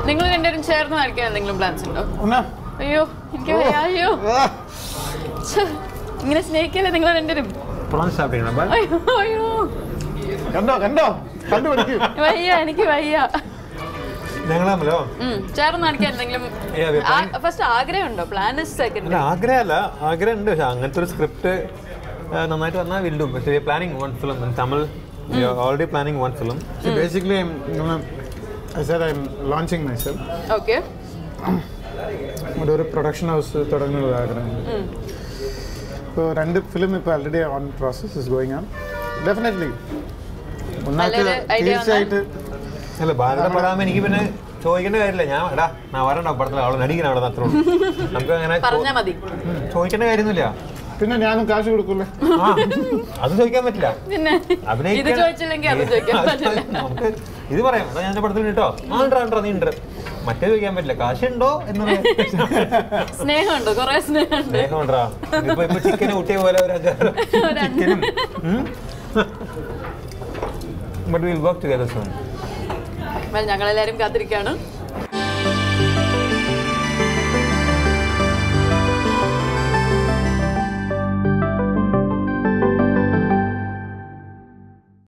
നിങ്ങൾ രണ്ടുപേരും ചേർന്ന് നടിക്കാൻ എന്തെങ്കിലും പ്ലാൻസ് ഉണ്ടോ എന്നാ അയ്യോ എനിക്ക് വയ്യ അയ്യോ ഛെ, ഇങ്ങനെ സ്നേഹിക്കല്ലേ നിങ്ങൾ രണ്ടുപേരും പ്രോൺസ് സാപ്പിടണം ബൈ അയ്യോ അയ്യോ കണ്ടോ കണ്ടോ കണ്ടുപിടിക്കും വയ്യ എനിക്ക് വയ്യ ഞങ്ങൾ തമ്മിലോ ഉം, ചേർന്ന് നടിക്കാൻ എന്തെങ്കിലും Yeah, we're planning- ഫസ്റ്റ് ആഗ്രഹമുണ്ടോ പ്ലാൻ ഇസ് സെക്കൻഡ് അല്ല ആഗ്രഹമല്ല ആഗ്രഹം ഉണ്ട് പക്ഷെ അങ്ങനത്തെ ഒരു സ്ക്രിപ്റ്റ് നന്നായിട്ട് വന്നാൽ വില്ലും പക്ഷേ planning one film Tamil already planning one film So basically, I'm gonna, I said I'm launching myself. Okay ഇവിടെ ഒരു പ്രൊഡക്ഷൻ ഹൗസ് തുടങ്ങുന്നത് ആഗ്രഹം ഇപ്പോൾ രണ്ട് ഫിലിം ഇപ്പോൾ already on process is going on definitely ഒന്നാൾക്ക് നല്ലൊരു idea തീർച്ചയായിട്ട് അല്ല ഭാരത പടാകുമ്പോൾ എനിക്ക് പിന്നെ ചോദിക്കേണ്ട കാര്യമില്ല ഞാൻ എടാ ഞാൻ വരണ്ട പടത്തിൽ അവളെ നടിക്കണം അവിടെ അത്രേ ഉള്ളൂ നമുക്ക് അങ്ങനെ ചോ- പറഞ്ഞാ മതി ഉം, ചോദിക്കേണ്ട കാര്യമൊന്നുമില്ല പിന്നെ ഞാനും കാശ് കൊടുക്കൂലേ ആ, അത് ചോദിക്കാൻ പറ്റില്ല പിന്നെ അഭിനയിക്കാൻ- ഇത് ചോദിച്ചില്ലെങ്കിൽ അത് ചോദിക്കാൻ പറ്റില്ല നമുക്ക് ഇത് പറയാം എടാ ഞാൻ എൻ്റെ പടത്തിൽ കേട്ടോ ആ ഉണ്ടോ ഉണ്ടോ നീ ഉണ്ട് മറ്റേ ചോദിക്കാൻ പറ്റില്ല കാശുണ്ടോ എന്ന് പറയാം. സ്നേഹമുണ്ടോ കൊറേ സ്നേഹമുണ്ട് സ്നേഹം ഉണ്ടോ ഇപ്പൊ ഇപ്പൊ ചിക്കന് ഊട്ടിയ പോലെ ഒരു അഞ്ചാറ് ചിക്കനും but will work together soon ഞങ്ങളെല്ലാരും കാത്തിരിക്കാണ്